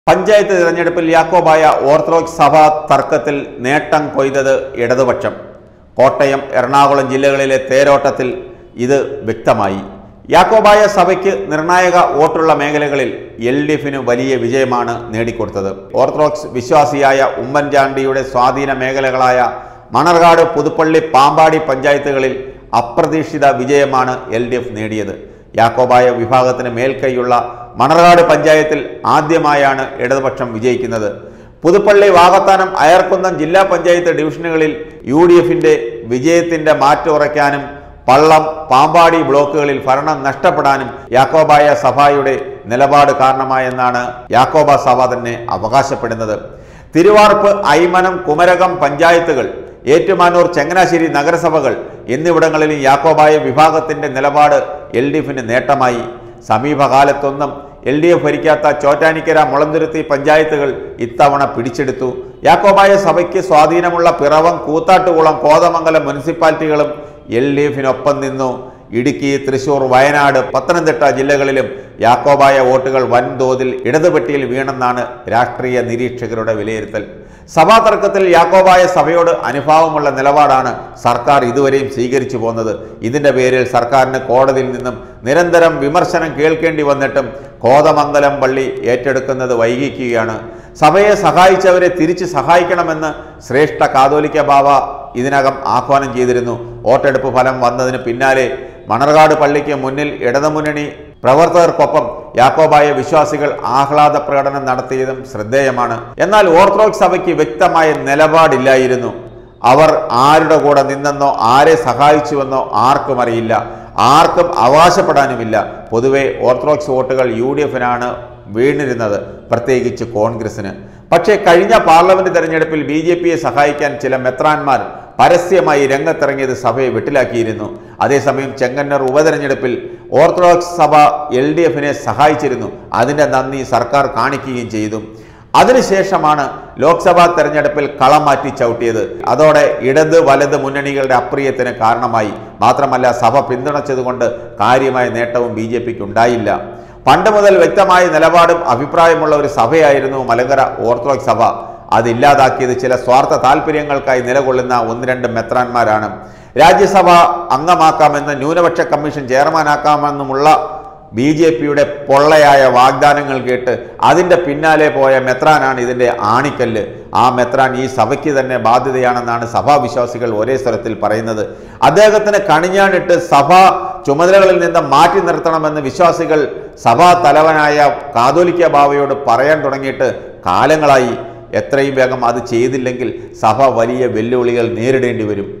പഞ്ചായത്ത് തിരഞ്ഞെടുപ്പിൽ യാക്കോബായ ഓർത്തഡോക്സ് സഭ തർക്കത്തിൽ നേട്ടം കൊയ്തത് ഇടതുപക്ഷം കോട്ടയം എറണാകുളം ജില്ലകളിലെ തേരോട്ടത്തിൽ ഇത് വ്യക്തമായി യാക്കോബായ സഭയ്ക്ക് നിർണായക വോട്ടുള്ള മേഖലകളിൽ എൽ ഡി എഫിന് വലിയ വിജയമാണ് നേടിക്കൊടുത്തത് ഓർത്തഡോക്സ് വിശ്വാസിയായ ഉമ്മൻചാണ്ടിയുടെ സ്വാധീന മേഖലകളായ മണർകാട് പുതുപ്പള്ളി പാമ്പാടി പഞ്ചായത്തുകളിൽ അപ്രതീക്ഷിത വിജയമാണ് എൽ ഡി എഫ് നേടിയത് യാക്കോബായ വിഭാഗത്തിന് മേൽക്കൈയുള്ള മണർകാട് പഞ്ചായത്തിൽ ആദ്യമായാണ് ഇടതുപക്ഷം വിജയിക്കുന്നത് പുതുപ്പള്ളി വാകത്താനം അയർക്കുന്നം ജില്ലാ പഞ്ചായത്ത് ഡിവിഷനുകളിൽ യു ഡി എഫിന്റെ വിജയത്തിന്റെ മാറ്റുറയ്ക്കാനും പള്ളം പാമ്പാടി ബ്ലോക്കുകളിൽ ഭരണം നഷ്ടപ്പെടാനും യാക്കോബായ സഭയുടെ നിലപാട് കാരണമായെന്നാണ് യാക്കോബ സഭ തന്നെ അവകാശപ്പെടുന്നത് തിരുവാർപ്പ് ഐമനം കുമരകം പഞ്ചായത്തുകൾ ഏറ്റുമാനൂർ ചങ്ങനാശ്ശേരി നഗരസഭകൾ എന്നിവിടങ്ങളിലും യാക്കോബായ വിഭാഗത്തിന്റെ നിലപാട് എൽ ഡി എഫിന് നേട്ടമായി സമീപകാലത്തൊന്നും എൽ ഡി എഫ് ഭരിക്കാത്ത ചോറ്റാനിക്കര മുളന്തുരുത്തി പഞ്ചായത്തുകൾ ഇത്തവണ പിടിച്ചെടുത്തു യാക്കോബായ സഭയ്ക്ക് സ്വാധീനമുള്ള പിറവം കൂത്താട്ടുകുളം കോതമംഗലം മുനിസിപ്പാലിറ്റികളും എൽ ഡി എഫിനൊപ്പം നിന്നു ഇടുക്കി തൃശൂർ വയനാട് പത്തനംതിട്ട ജില്ലകളിലും യാക്കോബായ വോട്ടുകൾ വൻതോതിൽ ഇടതുപെട്ടിയിൽ വീണെന്നാണ് രാഷ്ട്രീയ നിരീക്ഷകരുടെ വിലയിരുത്തൽ സഭാ തർക്കത്തിൽ യാക്കോബായ സഭയോട് അനുഭാവമുള്ള നിലപാടാണ് സർക്കാർ ഇതുവരെയും സ്വീകരിച്ചു പോന്നത് ഇതിന്റെ പേരിൽ സർക്കാരിന് കോടതിയിൽ നിന്നും നിരന്തരം വിമർശനം കേൾക്കേണ്ടി വന്നിട്ടും കോതമംഗലം പള്ളി ഏറ്റെടുക്കുന്നത് വൈകിക്കുകയാണ് സഭയെ സഹായിച്ചവരെ തിരിച്ച് സഹായിക്കണമെന്ന് ശ്രേഷ്ഠ കാതോലിക്ക ബാബ ഇതിനകം ആഹ്വാനം ചെയ്തിരുന്നു വോട്ടെടുപ്പ് ഫലം വന്നതിന് പിന്നാലെ മണർകാട് പള്ളിക്ക് മുന്നിൽ ഇടതുമുന്നണി പ്രവർത്തകർക്കൊപ്പം യാക്കോബായ വിശ്വാസികൾ ആഹ്ലാദ പ്രകടനം നടത്തിയതും ശ്രദ്ധേയമാണ് എന്നാൽ ഓർത്തഡോക്സ് സഭയ്ക്ക് വ്യക്തമായ നിലപാടില്ലായിരുന്നു അവർ ആരുടെ കൂടെ നിന്നെന്നോ ആരെ സഹായിച്ചുവെന്നോ ആർക്കും അറിയില്ല ആർക്കും അവകാശപ്പെടാനുമില്ല പൊതുവെ ഓർത്തഡോക്സ് വോട്ടുകൾ യു ഡി എഫിനാണ് വീണിരുന്നത് പ്രത്യേകിച്ച് കോൺഗ്രസിന് പക്ഷേ കഴിഞ്ഞ പാർലമെന്റ് തെരഞ്ഞെടുപ്പിൽ ബി ജെ പിയെ സഹായിക്കാൻ ചില മെത്രാന്മാർ പരസ്യമായി രംഗത്തിറങ്ങിയത് സഭയെ വെട്ടിലാക്കിയിരുന്നു അതേസമയം ചെങ്ങന്നൂർ ഉപതെരഞ്ഞെടുപ്പിൽ ഓർത്തഡോക്സ് സഭ എൽ ഡി എഫിനെ സഹായിച്ചിരുന്നു അതിന്റെ നന്ദി സർക്കാർ കാണിക്കുകയും ചെയ്തു അതിനുശേഷമാണ് ലോക്സഭാ തെരഞ്ഞെടുപ്പിൽ കളം മാറ്റി ചവിട്ടിയത് അതോടെ ഇടത് വലത് മുന്നണികളുടെ അപ്രിയത്തിന് കാരണമായി മാത്രമല്ല സഭ പിന്തുണച്ചതുകൊണ്ട് കാര്യമായ നേട്ടവും ബി ജെ പിക്ക് ഉണ്ടായില്ല പണ്ട് മുതൽ വ്യക്തമായ നിലപാടും അഭിപ്രായമുള്ള ഒരു സഭയായിരുന്നു മലങ്കര ഓർത്തഡോക്സ് സഭ അതില്ലാതാക്കിയത് ചില സ്വാർത്ഥ താല്പര്യങ്ങൾക്കായി നിലകൊള്ളുന്ന ഒന്ന് രണ്ട് മെത്രാന്മാരാണ് രാജ്യസഭ അംഗമാക്കാമെന്ന് ന്യൂനപക്ഷ കമ്മീഷൻ ചെയർമാനാക്കാമെന്നുമുള്ള ബി ജെ പിയുടെ പൊള്ളയായ വാഗ്ദാനങ്ങൾ കേട്ട് അതിൻ്റെ പിന്നാലെ പോയ മെത്രാനാണ് ഇതിൻ്റെ ആണിക്കല്ല് ആ മെത്രാൻ ഈ സഭയ്ക്ക് തന്നെ ബാധ്യതയാണെന്നാണ് സഭാവിശ്വാസികൾ ഒരേ സ്വരത്തിൽ പറയുന്നത് അദ്ദേഹത്തിന് കണിഞ്ഞാണിട്ട് സഭ ചുമതലകളിൽ നിന്ന് മാറ്റി നിർത്തണമെന്ന് വിശ്വാസികൾ സഭാ തലവനായ കാതോലിക്ക ബാവയോട് പറയാൻ തുടങ്ങിയിട്ട് കാലങ്ങളായി എത്രയും വേഗം അത് ചെയ്തില്ലെങ്കിൽ സഭ വലിയ വെല്ലുവിളികൾ നേരിടേണ്ടി വരും